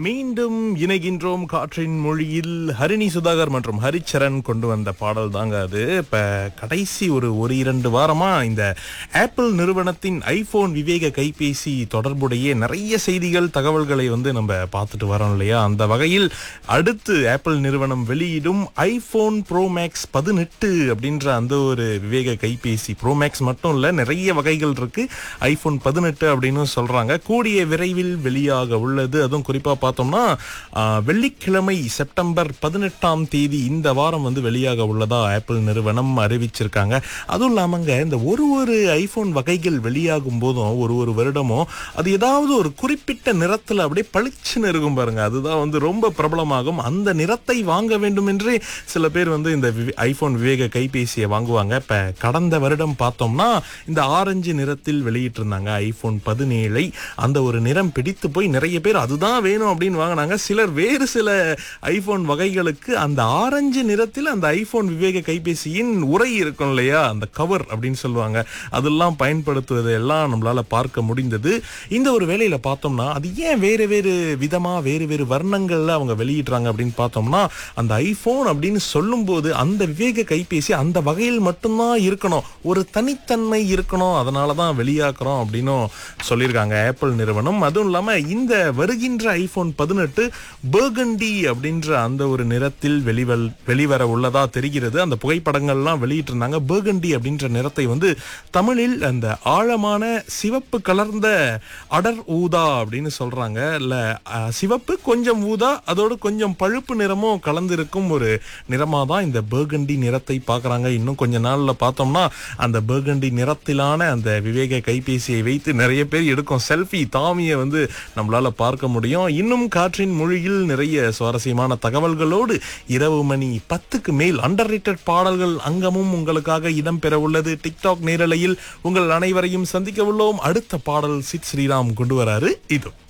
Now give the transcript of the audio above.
மீண்டும் இணைகின்றோம் காற்றின் மொழியில் ஹரிணி சுதாகர் மற்றும் ஹரிச்சரன் கொண்டு வந்த பாடல் தாங்க அது இப்ப கடைசி ஒரு ஒரு இரண்டு வாரமா இந்த ஆப்பிள் நிறுவனத்தின் ஐபோன் விவேக கைபேசி தொடர்புடைய நிறைய செய்திகள் தகவல்களை வந்து நம்ம பார்த்துட்டு வரோம் இல்லையா அந்த வகையில் அடுத்து ஆப்பிள் நிறுவனம் வெளியிடும் ஐபோன் ப்ரோ மேக்ஸ் பதினெட்டு அப்படின்ற அந்த ஒரு விவேக கைபேசி ப்ரோ மேக்ஸ் மட்டும் இல்ல நிறைய வகைகள் இருக்கு ஐபோன் பதினெட்டு அப்படின்னு சொல்றாங்க கூடிய விரைவில் வெளியாக உள்ளது அதுவும் குறிப்பா பார்த்தோம்னா ஆ, வெள்ளிக்கிழமை செப்டம்பர் பதினெட்டாம் தேதி இந்த வாரம் வந்து வெளியாக உள்ளதா ஆப்பிள் நிறுவனம் அறிவிச்சிருக்காங்க அதுவும் இல்லாமங்க இந்த ஒரு ஒரு ஐபோன் வகைகள் வெளியாகும் போதும் ஒரு ஒரு வருடமும் அது ஏதாவது ஒரு குறிப்பிட்ட நிறத்துல அப்படியே பளிச்சுன்னு இருக்கும் பாருங்க அதுதான் வந்து ரொம்ப பிரபலமாகும் அந்த நிறத்தை வாங்க வேண்டும் என்றே சில பேர் வந்து இந்த வி- ஐபோன் விவேக கைபேசியை வாங்குவாங்க இப்ப கடந்த வருடம் பார்த்தோம்னா இந்த ஆரஞ்சு நிறத்தில் வெளியிட்டிருந்தாங்க ஐபோன் பதினேழை அந்த ஒரு நிறம் பிடித்து போய் நிறைய பேர் அதுதான் வேணும் அப்படின்னு வாங்கினாங்க சிலர் வேறு சில ஐபோன் வகைகளுக்கு அந்த ஆரஞ்சு நிறத்தில் அந்த ஐபோன் விவேக கைபேசியின் உரை இருக்கும் இல்லையா அந்த கவர் அப்படின்னு சொல்லுவாங்க அதெல்லாம் பயன்படுத்துவது எல்லாம் நம்மளால பார்க்க முடிந்தது இந்த ஒரு வேலையில பார்த்தோம்னா அது ஏன் வேறு வேறு விதமா வேறு வேறு வர்ணங்கள்ல அவங்க வெளியிடுறாங்க அப்படின்னு பார்த்தோம்னா அந்த ஐபோன் அப்படின்னு சொல்லும்போது அந்த விவேக கைபேசி அந்த வகையில் மட்டும்தான் இருக்கணும் ஒரு தனித்தன்மை இருக்கணும் அதனால தான் வெளியாக்குறோம் அப்படின்னும் சொல்லியிருக்காங்க ஆப்பிள் நிறுவனம் அதுவும் இல்லாம இந்த வருகின்ற ஐபோன் பதினெட்டு பர்கண்டி அப்படின்ற அந்த ஒரு நிறத்தில் வெளிவல் வெளிவர உள்ளதா தெரிகிறது அந்த புகைப்படங்கள்லாம் வெளியிட்டிருந்தாங்க பர்கண்டி அப்படின்ற நிறத்தை வந்து தமிழில் அந்த ஆழமான சிவப்பு கலர்ந்த அடர் ஊதா அப்படின்னு சொல்றாங்க இல்ல அஹ், சிவப்பு கொஞ்சம் ஊதா அதோடு கொஞ்சம் பழுப்பு நிறமும் கலந்திருக்கும் ஒரு நிறமா தான் இந்த பர்கண்டி நிறத்தை பார்க்கறாங்க இன்னும் கொஞ்ச நாள்ல பார்த்தோம்னா அந்த பர்கண்டி நிறத்திலான அந்த விவேக கைபேசியை வைத்து நிறைய பேர் எடுக்கும் செல்ஃபி தாமியை வந்து நம்மளால பார்க்க முடியும் இன்னும் காற்றின் மொழியில் நிறைய சுவாரஸ்யமான தகவல்களோடு இரவு மணி பத்துக்கு மேல் அண்டர் பாடல்கள் அங்கமும் உங்களுக்காக இடம்பெற உள்ளது டிக்டாக் நேரலையில் உங்கள் அனைவரையும் சந்திக்க உள்ளோம் அடுத்த பாடல் சித் ஸ்ரீராம் கொண்டு வராரு இது